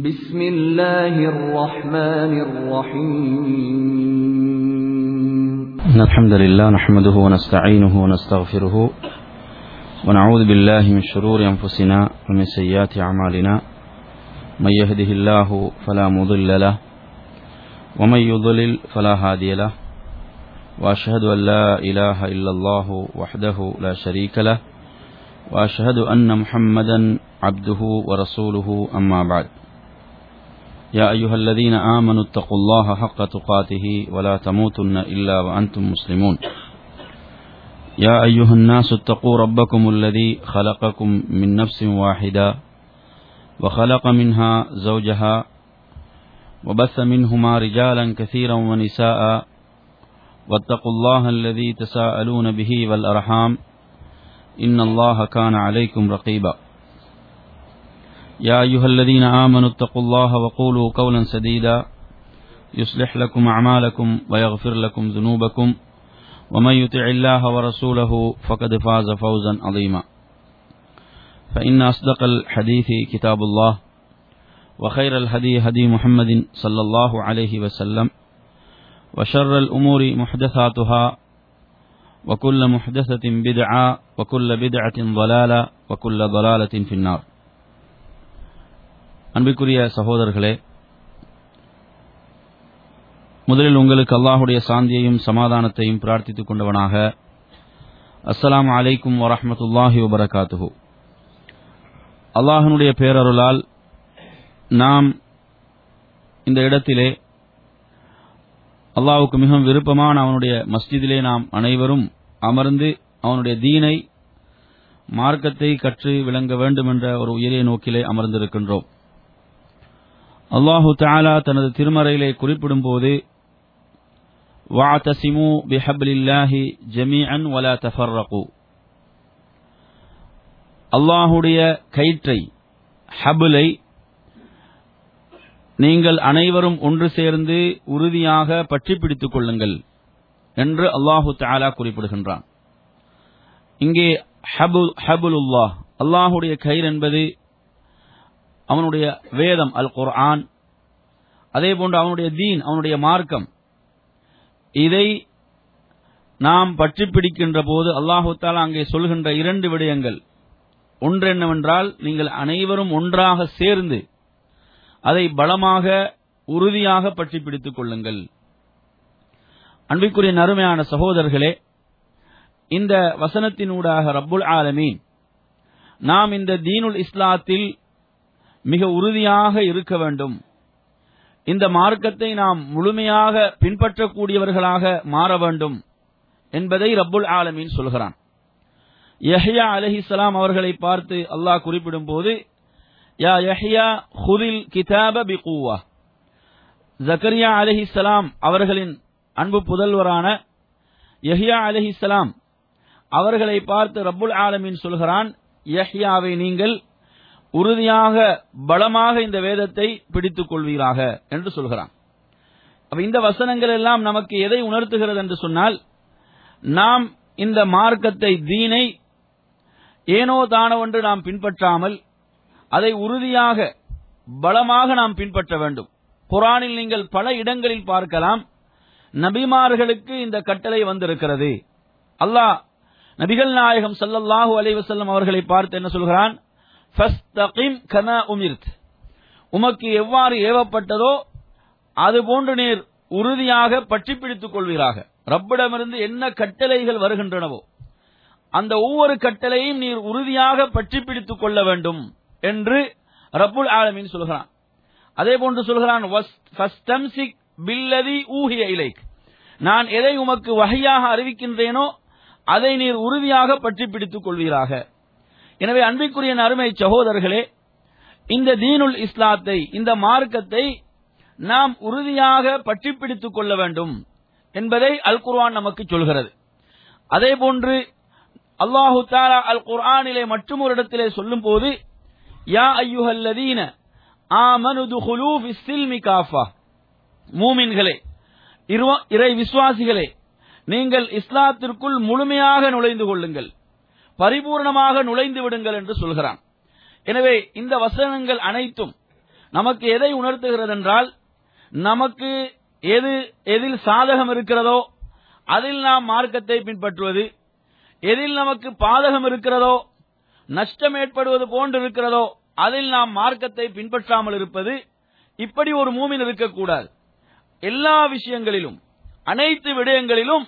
بسم الله الرحمن الرحيم إن الحمد لله نحمده ونستعينه ونستغفره ونعوذ بالله من شرور أنفسنا ومن سيئات أعمالنا من يهده الله فلا مضل له ومن يضلل فلا هادي له وأشهد أن لا إله إلا الله وحده لا شريك له وأشهد أن محمدا عبده ورسوله أما بعد يا أيها الذين آمنوا اتقوا الله حق تقاته ولا تموتن إلا وأنتم مسلمون يا أيها الناس اتقوا ربكم الذي خلقكم من نفس واحدة وخلق منها زوجها وبث منهما رجالا كثيرا ونساء واتقوا الله الذي تساءلون به والأرحام إن الله كان عليكم رقيبا يا أيها الذين آمنوا اتقوا الله وقولوا قولا سديدا يصلح لكم أعمالكم ويغفر لكم ذنوبكم ومن يطع الله ورسوله فقد فاز فوزا عظيما فإن أصدق الحديث كتاب الله وخير الهدي هدي محمد صلى الله عليه وسلم وشر الأمور محدثاتها وكل محدثة بدعة وكل بدعة ضلالة وكل ضلالة في النار அன்பிற்குரிய சகோதரர்களே முதலில் உங்களுக்கு அல்லாஹுடைய சாந்தியையும் சமாதானத்தையும் பிரார்த்தித்துக் கொண்டவனாக அஸ்ஸலாமு அலைக்கும் வரஹமத்துல்லாஹி வபரகாத்துஹு அல்லாஹனுடைய பேரருளால் நாம் இந்த இடத்திலே அல்லாஹுக்கு மிகவும் விருப்பமான அவனுடைய மஸ்ஜிதிலே நாம் அனைவரும் அமர்ந்து அவனுடைய தீனை மார்க்கத்தை கற்று விளங்க வேண்டும் என்ற ஒரு உயரிய நோக்கிலே அமர்ந்திருக்கின்றோம் அல்லாஹு தாலா தனது திருமறையிலே குறிப்பிடும் போது வாத்தசிமு பிஹப்லில்லாஹி ஜமீஅன் வலா தஃபர்ரகு அல்லாஹுடைய கயிற்றை ஹபுலை நீங்கள் அனைவரும் ஒன்று சேர்ந்து உறுதியாக பற்றி பிடித்துக் கொள்ளுங்கள் என்று அல்லாஹு தாலா குறிப்பிடுகின்றான் இங்கே ஹபுல் ஹபுலுல்லாஹ் அல்லாஹுடைய கயிறு என்பது அவனுடைய வேதம் அல் குர்ஆன் அதே போன்று அவனுடைய தீன் அவனுடைய மார்க்கம் இதை நாம் பற்றி பிடிக்கின்ற போது அல்லாஹு தாலா அங்கே சொல்கின்ற இரண்டு விடயங்கள் ஒன்று என்னவென்றால் நீங்கள் அனைவரும் ஒன்றாக சேர்ந்து அதை பலமாக உறுதியாக பற்றி பிடித்துக் கொள்ளுங்கள் அன்பிற்குரிய நறுமையான சகோதரர்களே இந்த வசனத்தினூடாக ரப்புல் ஆலமீன் நாம் இந்த தீனுல் இஸ்லாத்தில் மிக உறுதியாக இருக்க வேண்டும் இந்த மார்க்கத்தை நாம் முழுமையாக பின்பற்றக்கூடியவர்களாக மாற வேண்டும் என்பதை ரப்புல் ஆலமீன் சொல்கிறான் யஹ்யா அலஹிசலாம் அவர்களை பார்த்து அல்லாஹ் குறிப்பிடும் போது யா யஹ்யா ஹுதில் கிதாப பிகூவா ஜக்கரியா அலஹிசலாம் அவர்களின் அன்பு புதல்வரான யஹ்யா அலஹிசலாம் அவர்களை பார்த்து ரப்புல் ஆலமீன் சொல்கிறான் யஹ்யாவை நீங்கள் உறுதியாக பலமாக இந்த வேதத்தை பிடித்துக் கொள்வீராக என்று சொல்கிறான் அப்ப இந்த வசனங்கள் எல்லாம் நமக்கு எதை உணர்த்துகிறது என்று சொன்னால் நாம் இந்த மார்க்கத்தை தீனை ஏனோ தானவென்று நாம் பின்பற்றாமல் அதை உறுதியாக பலமாக நாம் பின்பற்ற வேண்டும் குரானில் நீங்கள் பல இடங்களில் பார்க்கலாம் நபிமார்களுக்கு இந்த கட்டளை வந்திருக்கிறது அல்லாஹ் நபிகள் நாயகம் சல்லல்லாஹு அலைவசல்லம் அவர்களை பார்த்து என்ன சொல்கிறான் உமக்கு எவ்வாறு ஏவப்பட்டதோ அது போன்று நீர் உறுதியாக பற்றி பிடித்துக் கொள்வீராக ரப்பிடமிருந்து என்ன கட்டளைகள் வருகின்றனவோ அந்த ஒவ்வொரு கட்டளையும் நீர் உறுதியாக பற்றி பிடித்துக் கொள்ள வேண்டும் என்று ரப்புல் ஆலமின் சொல்கிறான் அதே போன்று சொல்கிறான் நான் எதை உமக்கு வகையாக அறிவிக்கின்றேனோ அதை நீர் உறுதியாக பற்றி பிடித்துக் கொள்வீராக எனவே அன்பிற்குரிய அருமை சகோதரர்களே இந்த தீனுல் இஸ்லாத்தை இந்த மார்க்கத்தை நாம் உறுதியாக பற்றி பிடித்துக் கொள்ள வேண்டும் என்பதை அல் குர்ஆன் நமக்கு சொல்கிறது அதே போன்று அல்லாஹு தாலா அல் குர்ஆனிலே மற்றும் ஒரு இடத்திலே சொல்லும் போது யா ஐயுஹல்லதீன ஆமனுது சில்மி காஃபா மூமின்களே இறை விசுவாசிகளே நீங்கள் இஸ்லாத்திற்குள் முழுமையாக நுழைந்து கொள்ளுங்கள் பரிபூர்ணமாக நுழைந்து விடுங்கள் என்று சொல்கிறான் எனவே இந்த வசனங்கள் அனைத்தும் நமக்கு எதை உணர்த்துகிறது என்றால் நமக்கு எது எதில் சாதகம் இருக்கிறதோ அதில் நாம் மார்க்கத்தை பின்பற்றுவது எதில் நமக்கு பாதகம் இருக்கிறதோ நஷ்டம் ஏற்படுவது போன்று இருக்கிறதோ அதில் நாம் மார்க்கத்தை பின்பற்றாமல் இருப்பது இப்படி ஒரு மூமின் இருக்கக்கூடாது எல்லா விஷயங்களிலும் அனைத்து விடயங்களிலும்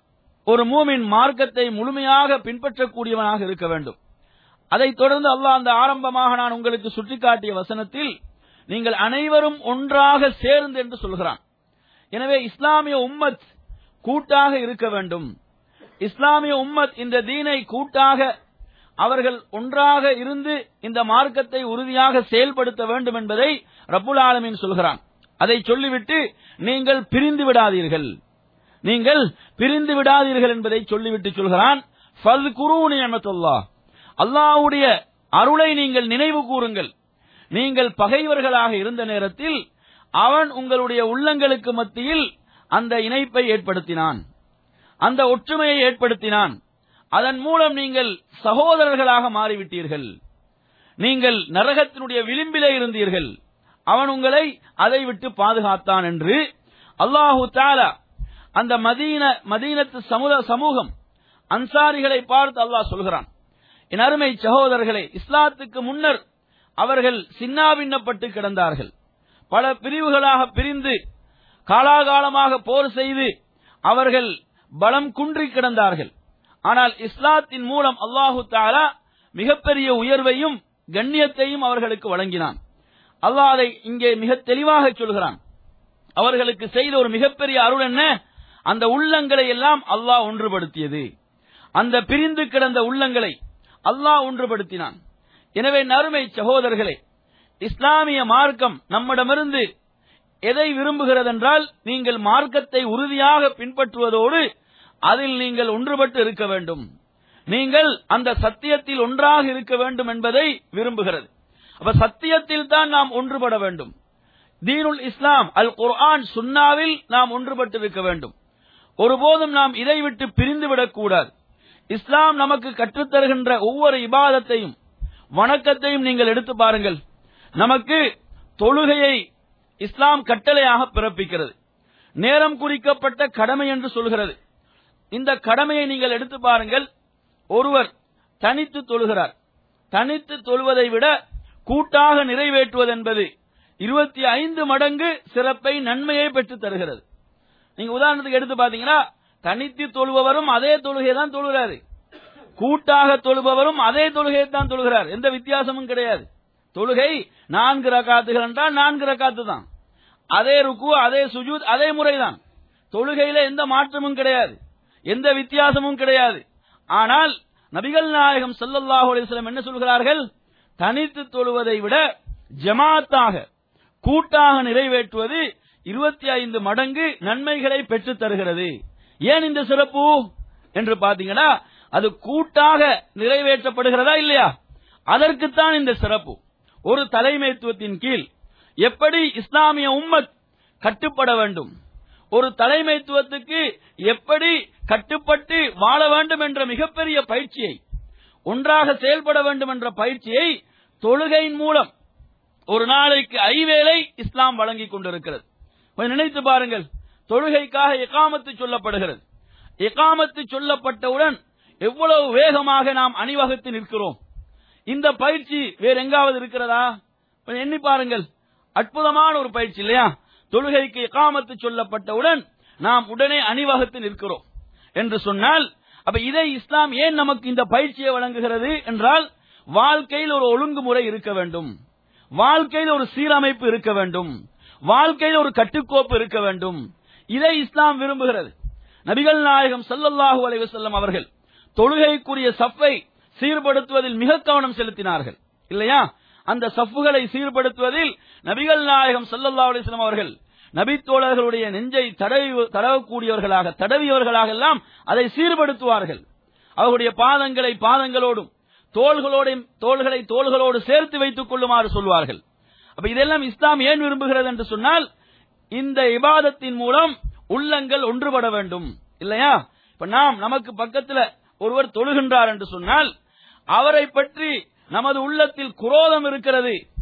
ஒரு மூமின் மார்க்கத்தை முழுமையாக பின்பற்றக்கூடியவனாக இருக்க வேண்டும் அதைத் தொடர்ந்து அல்லாஹ் அந்த ஆரம்பமாக நான் உங்களுக்கு சுட்டிக்காட்டிய வசனத்தில் நீங்கள் அனைவரும் ஒன்றாக சேர்ந்து என்று சொல்கிறான் எனவே இஸ்லாமிய உம்மத் கூட்டாக இருக்க வேண்டும் இஸ்லாமிய உம்மத் இந்த தீனை கூட்டாக அவர்கள் ஒன்றாக இருந்து இந்த மார்க்கத்தை உறுதியாக செயல்படுத்த வேண்டும் என்பதை ரப்புல் ஆலமீன் சொல்கிறான் அதை சொல்லிவிட்டு நீங்கள் பிரிந்து விடாதீர்கள் நீங்கள் பிரிந்து விடாதீர்கள் என்பதை சொல்லிவிட்டு சொல்கிறான் ஃபல்குரூனி அமத்துல்லாஹ் அல்லாஹ்வுடைய அருளை நீங்கள் நினைவு கூறுங்கள் நீங்கள் பகைவர்களாக இருந்த நேரத்தில் அவன் உங்களுடைய உள்ளங்களுக்கு மத்தியில் அந்த இணைப்பை ஏற்படுத்தினான் அந்த ஒற்றுமையை ஏற்படுத்தினான் அதன் மூலம் நீங்கள் சகோதரர்களாக மாறிவிட்டீர்கள் நீங்கள் நரகத்தினுடைய விளிம்பிலே இருந்தீர்கள் அவன் உங்களை அதை விட்டு பாதுகாத்தான் என்று அல்லாஹு தாலா அந்த மதீன மதீனத்து சமுத சமூகம் அன்சாரிகளை பார்த்து அல்லாஹ் சொல்கிறான் என் அருமை சகோதரர்களே இஸ்லாத்துக்கு முன்னர் அவர்கள் சின்னாபின்னப்பட்டு கிடந்தார்கள் பல பிரிவுகளாக பிரிந்து காலாகாலமாக போர் செய்து அவர்கள் பலம் குன்றி கிடந்தார்கள் ஆனால் இஸ்லாத்தின் மூலம் அல்லாஹு தாலா மிகப்பெரிய உயர்வையும் கண்ணியத்தையும் அவர்களுக்கு வழங்கினான் அல்லாஹ் அதை இங்கே மிக தெளிவாக சொல்கிறான் அவர்களுக்கு செய்த ஒரு மிகப்பெரிய அருள் என்ன அந்த உள்ளங்களை எல்லாம் அல்லாஹ் ஒன்றுபடுத்தியது அந்த பிரிந்து கிடந்த உள்ளங்களை அல்லாஹ் ஒன்றுபடுத்தினான் எனவே நறுமை சகோதரர்களே இஸ்லாமிய மார்க்கம் நம்மிடமிருந்து எதை விரும்புகிறது என்றால் நீங்கள் மார்க்கத்தை உறுதியாக பின்பற்றுவதோடு அதில் நீங்கள் ஒன்றுபட்டு இருக்க வேண்டும் நீங்கள் அந்த சத்தியத்தில் ஒன்றாக இருக்க வேண்டும் என்பதை விரும்புகிறது அப்ப சத்தியத்தில் தான் நாம் ஒன்றுபட வேண்டும் தீனுல் இஸ்லாம் அல் குர்ஆன் சுன்னாவில் நாம் ஒன்றுபட்டு இருக்க வேண்டும் ஒருபோதும் நாம் இதை விட்டு பிரிந்து விடக்கூடாது இஸ்லாம் நமக்கு கற்றுத்தருகின்ற ஒவ்வொரு இபாதத்தையும் வணக்கத்தையும் நீங்கள் எடுத்து பாருங்கள் நமக்கு தொழுகையை இஸ்லாம் கட்டளையாக பிறப்பிக்கிறது நேரம் குறிக்கப்பட்ட கடமை என்று சொல்கிறது இந்த கடமையை நீங்கள் எடுத்து பாருங்கள் ஒருவர் தனித்து தொழுகிறார் தனித்து தொழுவதை விட கூட்டாக நிறைவேற்றுவது என்பது இருபத்தி ஐந்து மடங்கு சிறப்பை நன்மையை பெற்று தருகிறது நீங்க உதாரணத்துக்கு எடுத்து பாத்தீங்கன்னா தனித்து தொழுபவரும் அதே தொழுகையை தான் தொழுகிறாரு கூட்டாக தொழுபவரும் அதே தொழுகையை தான் தொழுகிறார் எந்த வித்தியாசமும் கிடையாது தொழுகை நான்கு ரக்காத்துகள் என்றால் நான்கு ரக்காத்து தான் அதே ருக்கு அதே சுஜூத் அதே முறைதான் தொழுகையில எந்த மாற்றமும் கிடையாது எந்த வித்தியாசமும் கிடையாது ஆனால் நபிகள் நாயகம் ஸல்லல்லாஹு அலைஹி வஸல்லம் என்ன சொல்கிறார்கள் தனித்து தொழுவதை விட ஜமாத்தாக கூட்டாக நிறைவேற்றுவது இருபத்தி ஐந்து மடங்கு நன்மைகளை பெற்றுத் தருகிறது ஏன் இந்த சிறப்பு என்று பாத்தீங்கன்னா அது கூட்டாக நிறைவேற்றப்படுகிறதா இல்லையா அதற்குத்தான் இந்த சிறப்பு ஒரு தலைமைத்துவத்தின் கீழ் எப்படி இஸ்லாமிய உம்மத் கட்டுப்பட வேண்டும் ஒரு தலைமைத்துவத்துக்கு எப்படி கட்டுப்பட்டு வாழ வேண்டும் என்ற மிகப்பெரிய பயிற்சியை ஒன்றாக செயல்பட வேண்டும் என்ற பயிற்சியை தொழுகையின் மூலம் ஒரு நாளைக்கு ஐவேளை இஸ்லாம் வழங்கிக் கொண்டிருக்கிறது கொஞ்சம் நினைத்து பாருங்கள் தொழுகைக்காக எகாமத்து சொல்லப்படுகிறது எகாமத்து சொல்லப்பட்டவுடன் எவ்வளவு வேகமாக நாம் அணிவகுத்து நிற்கிறோம் இந்த பயிற்சி வேற எங்காவது இருக்கிறதா கொஞ்சம் எண்ணி பாருங்கள் அற்புதமான ஒரு பயிற்சி இல்லையா தொழுகைக்கு எகாமத்து சொல்லப்பட்டவுடன் நாம் உடனே அணிவகுத்து நிற்கிறோம் என்று சொன்னால் அப்ப இதை இஸ்லாம் ஏன் நமக்கு இந்த பயிற்சியை வழங்குகிறது என்றால் வாழ்க்கையில் ஒரு ஒழுங்குமுறை இருக்க வேண்டும் வாழ்க்கையில் ஒரு சீரமைப்பு இருக்க வேண்டும் வாழ்க்கையில் ஒரு கட்டுக்கோப்பு இருக்க வேண்டும் இதை இஸ்லாம் விரும்புகிறது நபிகள் நாயகம் ஸல்லல்லாஹு அலைஹி வஸல்லம் அவர்கள் தொழுகைக்குரிய சஃப்பை சீர்படுத்துவதில் மிக கவனம் செலுத்தினார்கள் இல்லையா அந்த சஃப்புகளை சீர்படுத்துவதில் நபிகள் நாயகம் ஸல்லல்லாஹு அலைஹி வஸல்லம் அவர்கள் நபித்தோழர்களுடைய நெஞ்சை தடவி தடவக்கூடியவர்களாக தடவியவர்களாக எல்லாம் அதை சீர்படுத்துவார்கள் அவர்களுடைய பாதங்களை பாதங்களோடும் தோள்களோடும் தோள்களை தோள்களோடு சேர்த்து வைத்துக் கொள்ளுமாறு சொல்வார்கள் அப்ப இதெல்லாம் இஸ்லாம் ஏன் விரும்புகிறது என்று சொன்னால் இந்த இபாதத்தின் மூலம் உள்ளங்கள் ஒன்றுபட வேண்டும் இல்லையா இப்ப நாம் நமக்கு பக்கத்துல ஒருவர் தொழுகின்றார் என்று சொன்னால் அவரை பற்றி நமது உள்ளத்தில் குரோதம் இருக்கிறது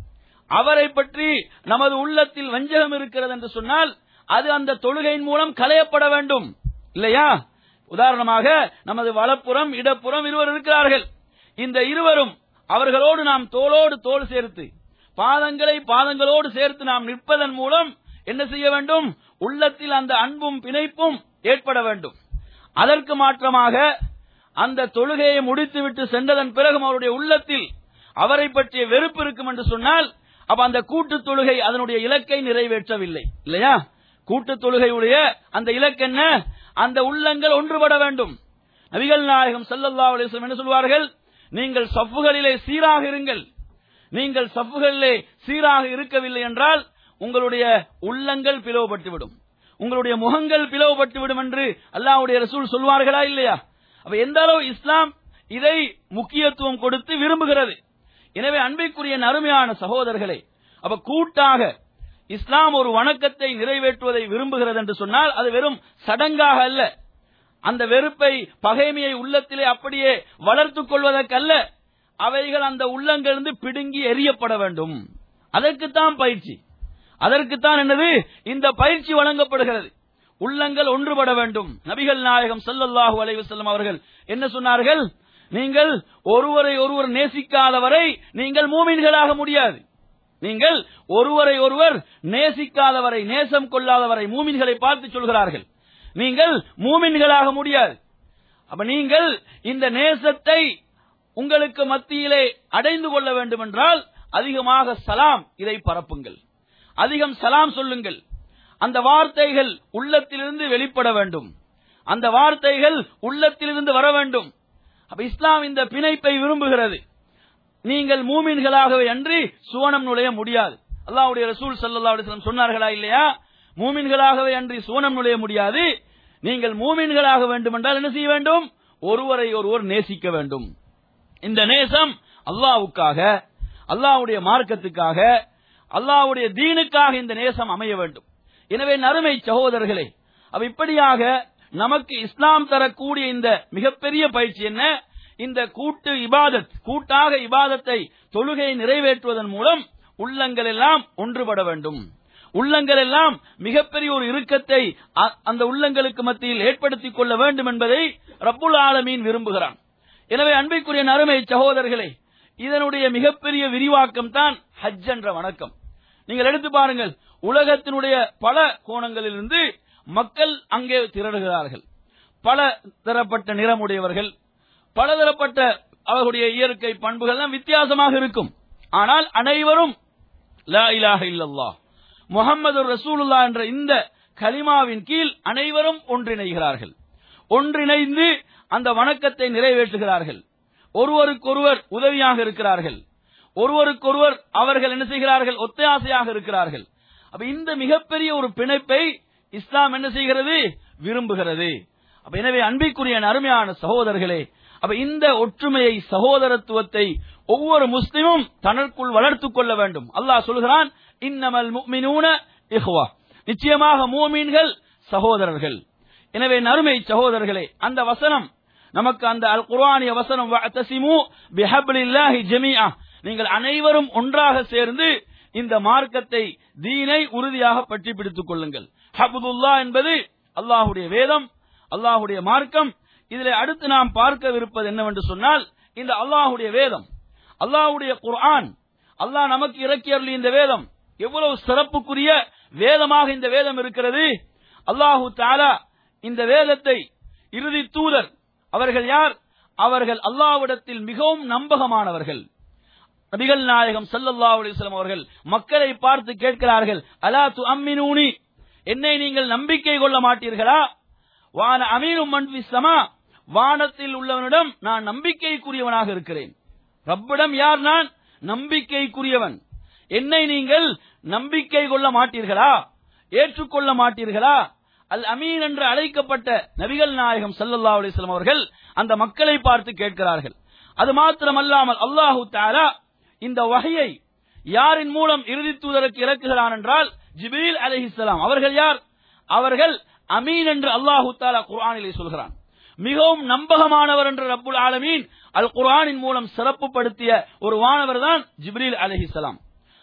அவரை பற்றி நமது உள்ளத்தில் வஞ்சகம் இருக்கிறது என்று சொன்னால் அது அந்த தொழுகையின் மூலம் களையப்பட வேண்டும் இல்லையா உதாரணமாக நமது வலப்புறம் இடப்புறம் இருவர் இருக்கிறார்கள் இந்த இருவரும் அவர்களோடு நாம் தோளோடு தோள் சேர்த்து பாதங்களை பாதங்களோடு சேர்த்து நாம் நிற்பதன் மூலம் என்ன செய்ய வேண்டும் உள்ளத்தில் அந்த அன்பும் பிணைப்பும் ஏற்பட வேண்டும் அதற்கு மாற்றமாக அந்த தொழுகையை முடித்துவிட்டு சென்றதன் பிறகும் அவருடைய உள்ளத்தில் அவரை பற்றிய வெறுப்பு இருக்கும் என்று சொன்னால் அப்ப அந்த கூட்டு தொழுகை அதனுடைய இலக்கை நிறைவேற்றவில்லை இல்லையா கூட்டு தொழுகையுடைய அந்த இலக்கு என்ன அந்த உள்ளங்கள் ஒன்றுபட வேண்டும் நபிகள் நாயகம் ஸல்லல்லாஹு அலைஹி வஸல்லம் என்ன சொல்வார்கள் நீங்கள் சஃப்புகளிலே சீராக இருங்கள் நீங்கள் சஃப்புகளிலே சீராக இருக்கவில்லை என்றால் உங்களுடைய உள்ளங்கள் பிளவுபட்டுவிடும் உங்களுடைய முகங்கள் பிளவுபட்டுவிடும் என்று அல்லாஹ்வுடைய ரசூல் சொல்வார்களா இல்லையா அப்ப எந்த அளவு இஸ்லாம் இதை முக்கியத்துவம் கொடுத்து விரும்புகிறது எனவே அன்பிற்குரிய அருமையான சகோதரர்களே அப்ப கூட்டாக இஸ்லாம் ஒரு வணக்கத்தை நிறைவேற்றுவதை விரும்புகிறது என்று சொன்னால் அது வெறும் சடங்காக அல்ல அந்த வெறுப்பை பகைமையை உள்ளத்திலே அப்படியே வளர்த்துக் கொள்வதற்கல்ல அவைகள் அந்த உள்ளங்களிலிருந்து பிடுங்கி எரியப்பட வேண்டும் அதற்குத்தான் பயிற்சி அதற்குத்தான் என்னது இந்த பயிற்சி வழங்கப்படுகிறது உள்ளங்கள் ஒன்றுபட வேண்டும் நபிகள் நாயகம் ஸல்லல்லாஹு அலைஹி வஸல்லம் அவர்கள் என்ன சொன்னார்கள் நீங்கள் ஒருவரை ஒருவர் நேசிக்காதவரை நீங்கள் மூமின்களாக முடியாது நீங்கள் ஒருவரை ஒருவர் நேசிக்காதவரை நேசம் கொள்ளாதவரை மூமின்களை பார்த்து சொல்கிறார்கள் நீங்கள் மூமின்களாக முடியாது அப்ப நீங்கள் இந்த நேசத்தை உங்களுக்கு மத்தியிலே அடைந்து கொள்ள வேண்டும் என்றால் அதிகமாக சலாம் இதை பரப்புங்கள் அதிகம் சலாம் சொல்லுங்கள் அந்த வார்த்தைகள் உள்ளத்திலிருந்து வெளிப்பட வேண்டும் அந்த வார்த்தைகள் உள்ளத்திலிருந்து வர வேண்டும் அப்ப இஸ்லாம் இந்த பிணைப்பை விரும்புகிறது நீங்கள் மூமின்களாகவே அன்றி சுவனம் நுழைய முடியாது அல்லாஹ்வுடைய ரசூல் ஸல்லல்லாஹு அலைஹி வஸல்லம் சொன்னார்களா இல்லையா மூமின்களாகவே அன்றி சுவனம் நுழைய முடியாது நீங்கள் மூமின்களாக வேண்டும் என்றால் என்ன செய்ய வேண்டும் ஒருவரை ஒருவர் நேசிக்க வேண்டும் இந்த நேசம் அல்லாஹ்வுக்காக அல்லாஹ்வுடைய மார்க்கத்துக்காக அல்லாஹ்வுடைய தீனுக்காக இந்த நேசம் அமைய வேண்டும் எனவே நறுமை சகோதரர்களே அவ இப்படியாக நமக்கு இஸ்லாம் தரக்கூடிய இந்த மிகப்பெரிய பயிற்சி என்ன இந்த கூட்டு இபாதத் கூட்டாக இபாதத்தை தொழுகையை நிறைவேற்றுவதன் மூலம் உள்ளங்கள் எல்லாம் ஒன்றுபட வேண்டும் உள்ளங்கள் எல்லாம் மிகப்பெரிய ஒரு இறுக்கத்தை அ- அந்த உள்ளங்களுக்கு மத்தியில் ஏற்படுத்திக் கொள்ள வேண்டும் என்பதை ரப்புல் ஆலமீன் விரும்புகிறான் எனவே அன்பிற்குரிய நறுமை சகோதரர்களே இதனுடைய மிகப்பெரிய விரிவாக்கம் தான் ஹஜ் என்ற வணக்கம் நீங்கள் எடுத்து பாருங்கள் உலகத்தினுடைய பல கோணங்களிலிருந்து மக்கள் அங்கே திரளுகிறார்கள் பல தரப்பட்ட நிறமுடையவர்கள் பலதரப்பட்ட அவர்களுடைய இயற்கை பண்புகள் எல்லாம் வித்தியாசமாக இருக்கும் ஆனால் அனைவரும் லா இலாஹ இல்லல்லாஹ் முகமது ரசூலுல்லா என்ற இந்த கலிமாவின் கீழ் அனைவரும் ஒன்றிணைகிறார்கள் ஒன்றிணைந்து அந்த வணக்கத்தை நிறைவேற்றுகிறார்கள் ஒருவருக்கொருவர் உதவியாக இருக்கிறார்கள் ஒருவருக்கொருவர் அவர்கள் என்ன செய்கிறார்கள் ஒத்தாசையாக இருக்கிறார்கள் அப்ப இந்த மிகப்பெரிய ஒரு பிணைப்பை இஸ்லாம் என்ன செய்கிறது விரும்புகிறது அப்ப எனவே அன்பிற்குரிய அருமையான சகோதரர்களே அப்ப இந்த ஒற்றுமையை சகோதரத்துவத்தை ஒவ்வொரு முஸ்லிமும் தனக்குள் வளர்த்துக் கொள்ள வேண்டும் அல்லாஹ் சொல்கிறான் இன்னமல் முஃமினூன இஹ்வா நிச்சயமாக மூமீன்கள் சகோதரர்கள் எனவே நறுமை சகோதரர்களே அந்த வசனம் நமக்கு அந்த அல் குர்ஆனிய வசனம் வஅத்தஸிமு பிஹப்லில்லாஹி ஜமீஆ நீங்கள் அனைவரும் ஒன்றாக சேர்ந்து இந்த மார்க்கத்தை தீனை உறுதியாக பற்றி பிடித்துக் கொள்ளுங்கள் ஹபுதுல்லா என்பது அல்லாஹுடைய வேதம் அல்லாஹுடைய மார்க்கம் இதிலே அடுத்து நாம் பார்க்கவிருப்பது என்னவென்று சொன்னால் இந்த அல்லாஹுடைய வேதம் அல்லாஹுடைய குர்ஆன் அல்லாஹ் நமக்கு இறக்கி அருளிய இந்த வேதம் எவ்வளவு சிறப்புக்குரிய வேதமாக இந்த வேதம் இருக்கிறது அல்லாஹு தாலா இந்த வேதத்தை இறுதி தூதர் அவர்கள் யார் அவர்கள் அல்லாஹ்விடத்தில் மிகவும் நம்பகமானவர்கள் நபிகள் நாயகம் ஸல்லல்லாஹு அலைஹி வஸல்லம் அவர்கள் மக்களை பார்த்து கேட்கிறார்கள் அலா து அம்மினூனி என்னை நீங்கள் நம்பிக்கை கொள்ள மாட்டீர்களா வான அமீனும் மண் சமா வானத்தில் உள்ளவனிடம் நான் நம்பிக்கைக்குரியவனாக இருக்கிறேன் ரப்பிடம் யார் நான் நம்பிக்கைக்குரியவன் என்னை நீங்கள் நம்பிக்கை கொள்ள மாட்டீர்களா ஏற்றுக்கொள்ள மாட்டீர்களா அல் அமீன் என்று அழைக்கப்பட்ட நபிகள் நாயகம் ஸல்லல்லாஹு அலைஹி வஸல்லம் அவர்கள் அந்த மக்களை பார்த்து கேட்கிறார்கள் அது மாத்திரமல்லாமல் அல்லாஹு தஆலா இந்த வகையை யாரின் மூலம் இறுதி தூதருக்கு இறக்குகிறான் என்றால் ஜிபீல் அலைஹிஸ்ஸலாம் அவர்கள் யார் அவர்கள் அமீன் என்று அல்லாஹு தாலா குர்ஆனிலே சொல்கிறான் மிகவும் நம்பகமானவர் என்று ரப்புல் ஆலமீன் அல் குர்ஆனின் மூலம் சிறப்புப்படுத்திய ஒரு வானவர் தான் ஜிப்ரீல் அலைஹிஸ்ஸலாம்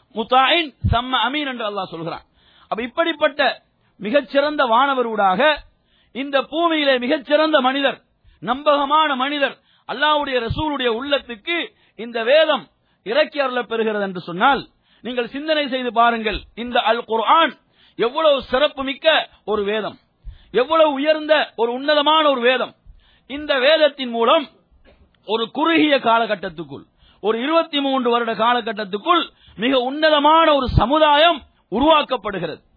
முத்தாயின் சம்ம அமீன் என்று அல்லாஹ் சொல்கிறான் அப்ப இப்படிப்பட்ட மிகச்சிறந்த வானவரூடாக இந்த பூமியிலே மிகச்சிறந்த மனிதர் நம்பகமான மனிதர் அல்லாஹ்வுடைய ரசூலுடைய உள்ளத்துக்கு இந்த வேதம் இறக்கி அருளப் பெறுகிறது என்று சொன்னால் நீங்கள் சிந்தனை செய்து பாருங்கள் இந்த அல் குர்ஆன் எவ்வளவு சிறப்பு மிக்க ஒரு வேதம் எவ்வளவு உயர்ந்த ஒரு உன்னதமான ஒரு வேதம் இந்த வேதத்தின் மூலம் ஒரு குறுகிய காலகட்டத்துக்குள் ஒரு இருபத்தி மூன்று வருட காலகட்டத்துக்குள் மிக உன்னதமான ஒரு சமுதாயம் உருவாக்கப்படுகிறது